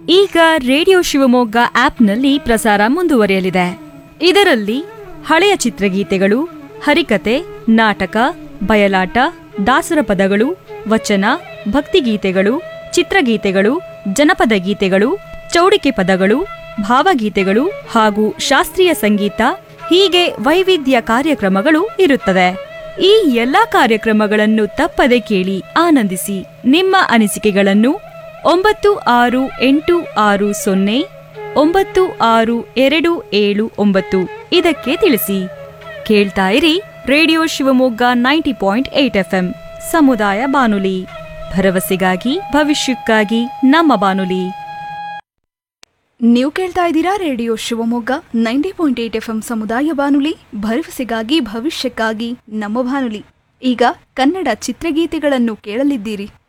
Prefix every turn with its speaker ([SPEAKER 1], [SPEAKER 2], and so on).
[SPEAKER 1] ಈಗ ರೇಡಿಯೋ ಶಿವಮೊಗ್ಗ ಆಪ್ನಲ್ಲಿ ಪ್ರಸಾರ ಮುಂದುವರಿಯಲಿದೆ ಇದರಲ್ಲಿ ಹಳೆಯ ಚಿತ್ರಗೀತೆಗಳು ಹರಿಕತೆ ನಾಟಕ ಬಯಲಾಟ ದಾಸರ ಪದಗಳು ವಚನ ಭಕ್ತಿಗೀತೆಗಳು ಚಿತ್ರಗೀತೆಗಳು ಜನಪದ ಗೀತೆಗಳು ಚೌಡಿಕೆ ಪದಗಳು ಭಾವಗೀತೆಗಳು ಹಾಗೂ ಶಾಸ್ತ್ರೀಯ ಸಂಗೀತ ಹೀಗೆ ವೈವಿಧ್ಯ ಕಾರ್ಯಕ್ರಮಗಳು ಇರುತ್ತದೆ ಈ ಎಲ್ಲಾ ಕಾರ್ಯಕ್ರಮಗಳನ್ನು ತಪ್ಪದೆ ಕೇಳಿ ಆನಂದಿಸಿ ನಿಮ್ಮ ಅನಿಸಿಕೆಗಳನ್ನು ಒಂಬತ್ತು ಆರು ಎಂಟು ಆರು ಸೊನ್ನೆ ಒಂಬತ್ತು ಆರು ಎರಡು ಏಳು ಒಂಬತ್ತು ಇದಕ್ಕೆ ತಿಳಿಸಿ ಕೇಳ್ತಾ ಇರಿ radio Shivamogga ninety point eight FM ಸಮುದಾಯ ಬಾನುಲಿ ಭರವಸೆಗಾಗಿ ಭವಿಷ್ಯಕ್ಕಾಗಿ ನಮ್ಮ ಬಾನುಲಿ
[SPEAKER 2] ನೀವು ಕೇಳ್ತಾ ಇದ್ದೀರಾ radio Shivamogga ninety point eight F M ಸಮುದಾಯ ಬಾನುಲಿ ಭರವಸೆಗಾಗಿ ಭವಿಷ್ಯಕ್ಕಾಗಿ ನಮ್ಮ ಬಾನುಲಿ ಈಗ ಕನ್ನಡ ಚಿತ್ರಗೀತೆಗಳನ್ನು ಕೇಳಲಿದ್ದೀರಿ